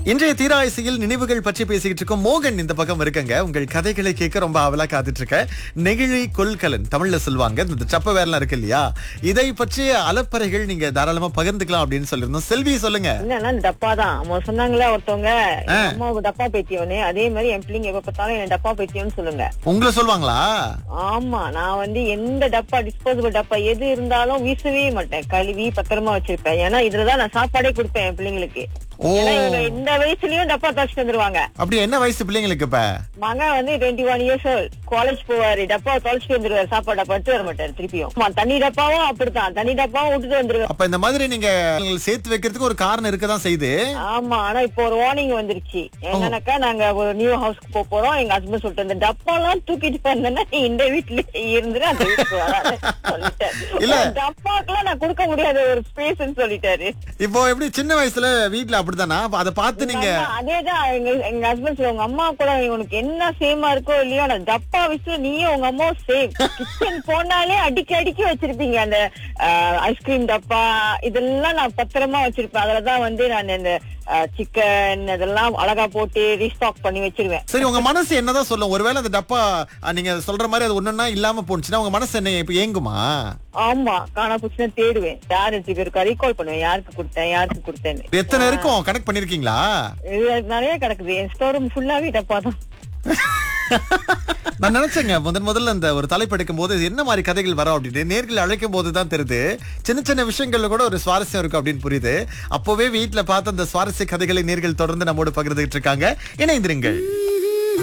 இன்றைய தீராயசியில் நினைவுகள் பற்றி பேசிக்கிட்டு இருக்கோம் மோகன் இந்த பக்கம் இருக்கங்க உங்கள் கதைகளை கேட்க ரொம்ப அவலா காத்துட்டு இருக்க நெகிழி கொள்கலன் தமிழ்ல சொல்லுவாங்க இந்த சப்ப வேர்லாம் இருக்கு இல்லையா இதை பற்றிய அலப்பறைகள் நீங்க தாராளமா பகிர்ந்துக்கலாம் அப்படின்னு சொல்லியிருந்தோம் செல்வி சொல்லுங்க என்னன்னா இந்த டப்பா தான் அவங்க சொன்னாங்களே ஒருத்தவங்க எங்க அம்மாவுக்கு டப்பா பைத்தியம்னு அதே மாதிரி என் பிள்ளைங்க எப்ப பார்த்தாலும் என்ன டப்பா பைத்தியம்னு சொல்லுங்க உங்களை சொல்லுவாங்களா ஆமா நான் வந்து எந்த டப்பா டிஸ்போசபிள் டப்பா எது இருந்தாலும் வீசவே மாட்டேன் கழுவி பத்திரமா வச்சிருப்பேன் ஏன்னா இதுலதான் நான் சாப்பாடே கொடுப்பேன் என் பிள்ளைங்களுக்கு ஓ. ஏன்னா இவங்க இந்த வயசுலயும் டப்பா தச்சுட்டு வந்துருவாங்க அப்படி என்ன வயசு பிள்ளைங்களுக்கு இப்ப மகன் வந்து டுவெண்ட்டி ஒன் இயர்ஸ் காலேஜ் போவாரு டப்பா தொலைச்சிட்டு வந்துருவாரு சாப்பாடு டப்பா எடுத்து வர மாட்டாரு திருப்பியும் ஆமா, தண்ணி டப்பாவும் அப்படித்தான் தண்ணி டப்பாவும் விட்டுட்டு வந்துருவாரு அப்ப இந்த மாதிரி நீங்க உங்களை சேர்த்து வைக்கிறதுக்கு ஒரு காரணம் இருக்கதான் செய்யுது ஆமா ஆனா இப்போ ஒரு வார்னிங் வந்துருச்சு என்னன்னாக்கா நாங்க ஒரு நியூ ஹவுஸ்க்கு போக போறோம் எங்க ஹஸ்பண்ட் சொல்லிட்டு இந்த டப்பா எல்லாம் தூக்கிட்டு போயிருந்தேன்னா நீ இந்த வீட்டுல இருந்துரு அந்த வீட்டுக்கு வராத சொல்லிட்டாரு இல்ல. டப்பாக்கெல்லாம் நான் கொடுக்க முடியாத ஒரு ஸ்பேஸ் சொல்லிட்டாரு இப்போ எப்படி சின்ன வயசுல வீட்ல அப்படித்தானா அப்ப அதை பார்த்து நீங்க ஆமா, அதேதான் எங்க எங்க ஹஸ்பண்ட் சொல்லுவாங்க அம்மா கூட உனக்கு என்ன சேமா இருக்கோ இல்லையோ ஆனா டப்பா விஷயம் நீயும் உங்க அம்மாவும் சேம் கிச்சன் போனாலே அடிக்கி அடிக்கி வச்சிருப்பீங்க அந்த ஐஸ்கிரீம் டப்பா இதெல்லாம் நான் பத்திரமா வச்சிருப்பேன் அதுலதான் வந்து நான் இந்த சிக்கன் இதெல்லாம் அழகா போட்டு ரீஸ்டாக் பண்ணி வச்சிருவேன் சரி உங்க மனசு என்னதான் சொல்லும் ஒருவேளை அந்த டப்பா அஹ், நீங்க சொல்ற மாதிரி அது ஒண்ணுன்னா இல்லாம போனுச்சுன்னா உங்க மனசு என்ன இப்ப ஏங்குமா ஆமா காணா போச்சுன்னா தேடுவேன் யார் எடுத்துக்கு இருக்கா ரீகால் பண்ணுவேன் யாருக்கு கொடுத்தேன் யாருக்கு கொடுத்தேன்னு எத்தனை இருக்கும் கனெக்ட் பண்ணிருக்கீங்களா இது நிறைய கிடக்குது என் ஸ்டோர் ரூம் ஃபுல்லாவே டப்பா தான் நான் நினைச்சேங்க முதன் முதல்ல அந்த ஒரு தலைப்பு எடுக்கும் போது என்ன மாதிரி கதைகள் வரும் அப்படின்னு நேர்கள் அழைக்கும் போது தான் தெரியுது சின்ன சின்ன விஷயங்கள்ல கூட ஒரு சுவாரஸ்யம் இருக்கும் அப்படின்னு புரியுது அப்போவே வீட்டுல பார்த்த அந்த சுவாரஸ்ய கதைகளை நேர்கள் தொடர்ந்து நம்மோடு பகிர்ந்துகிட்டு இருக்காங்க இணைந்திருங்கள்